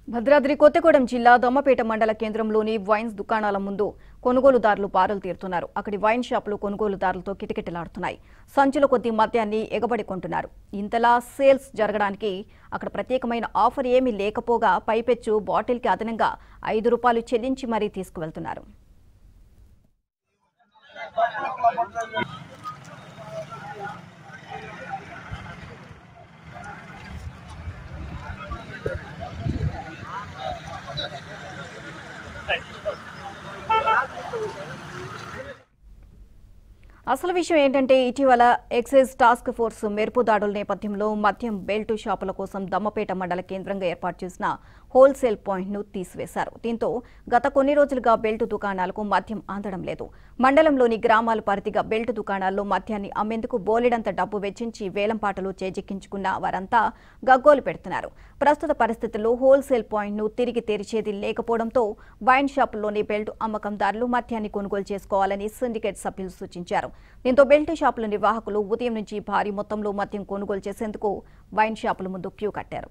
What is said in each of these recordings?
భద్రాద్రి కొత్తగూడెం జిల్లా దమ్మపేట మండల కేంద్రంలోని వైన్స్ దుకాణాల ముందు కొనుగోలుదారులు బారులు తీరుతున్నారు అక్కడి వైన్ షాపులు కొనుగోలుదారులతో కిటకిటలాడుతున్నాయి సంచుల కొద్దీ మద్యాన్ని ఎగబడి కొంటున్నారు ఇంతలా సేల్స్ జరగడానికి అక్కడ ప్రత్యేకమైన ఆఫర్ ఏమీ లేకపోగా పైపెచ్చు బాటిల్కి అదనంగా ఐదు రూపాయలు చెల్లించి మరీ తీసుకువెళ్తున్నారు అసలు విషయం ఏంటంటే ఇటీవల ఎక్సైజ్ టాస్క్ ఫోర్స్ మెరుపు దాడుల నేపథ్యంలో మద్యం బెల్ట్ షాపుల కోసం దమ్మపేట మండల కేంద్రంగా ఏర్పాటు చేసిన హోల్సేల్ పాయింట్ ను తీసివేశారు దీంతో గత కొన్ని రోజులుగా బెల్ట్ దుకాణాలకు మద్యం అందడం లేదు మండలంలోని గ్రామాల పరిధిగా బెల్ట్ దుకాణాల్లో మద్యాన్ని అమ్మేందుకు బోలెడంత డబ్బు వెచ్చించి వేలంపాటలు చేజెక్కించుకున్న వారంతా గగ్గోలు పెడుతున్నారు ప్రస్తుత పరిస్థితుల్లో హోల్సేల్ పాయింట్ ను తిరిగి తెరిచేది లేకపోవడంతో వైన్ షాపుల్లోని బెల్ట్ అమ్మకందారులు మద్యాన్ని కొనుగోలు చేసుకోవాలని సిండికేట్ సభ్యులు సూచించారు దీంతో బెల్ట్ షాపుల నిర్వాహకులు ఉదయం నుంచి భారీ మొత్తంలో మద్యం కొనుగోలు చేసేందుకు వైన్ షాపుల ముందు క్యూ కట్టారు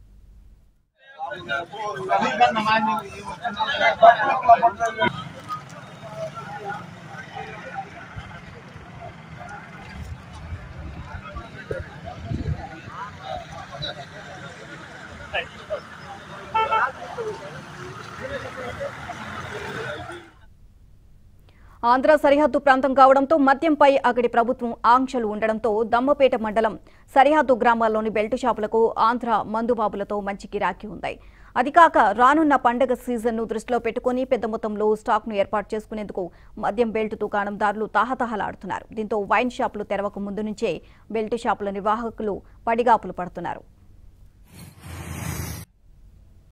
ఆంధ్ర సరిహద్దు ప్రాంతం కావడంతో మద్యంపై అక్కడి ప్రభుత్వం ఆంక్షలు ఉండడంతో దమ్మపేట మండలం సరిహద్దు గ్రామాల్లోని బెల్ట్ షాపులకు ఆంధ్ర మందుబాబులతో మంచి గిరాకీ ఉంది అది కాక రానున్న పండగ సీజన్ను దృష్టిలో పెట్టుకుని పెద్ద మొత్తంలో స్టాక్ను ఏర్పాటు చేసుకునేందుకు మద్యం బెల్ట్ దుకాణందారులు తాహతహలాడుతున్నారు దీంతో వైన్ షాపులు తెరవక ముందు నుంచే బెల్ట్ షాపుల నిర్వాహకులు పడిగాపులు పడుతున్నారు